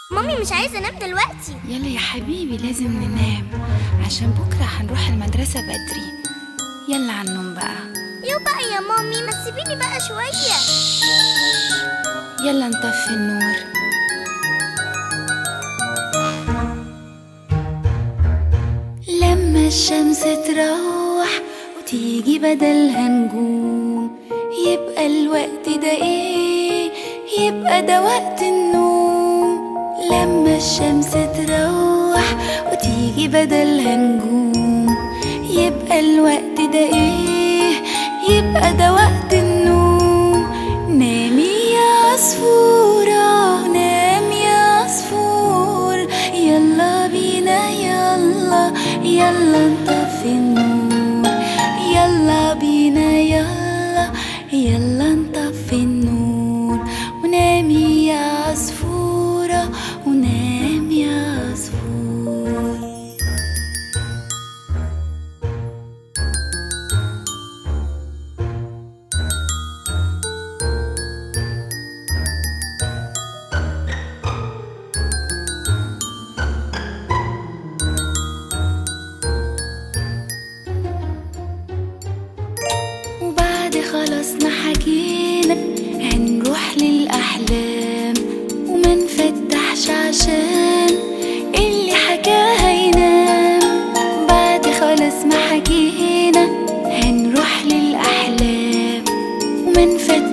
مامي مش عايزة انام دلوقتي يلا يا حبيبي لازم ننام عشان بكرة هنروح المدرسة بدري يلا على النوم بقى يو بقى يا مامي ما تسيبيني بقى شوية يلا نطفي النور لما الشمس تروح وتيجي بدلها نجوم يبقى الوقت ده ايه يبقى ده وقت النوم لما الشمس تروح وتيجي بدلها نجوم يبقى الوقت ده ايه يبقى ده وقت النوم نامي يا عصفورة نام يا عصفور يلا بينا يلا يلا نطفي النور يلا بينا يلا يلا نطفي النور ونامي يا عصفورة ونام يا عصفور وبعد خلاص ما حكينا هنروح للأحلام وما نفتحش عشان اللي حكاها ينام بعد خلاص ما حكينا هنروح للأحلام وما نفتحش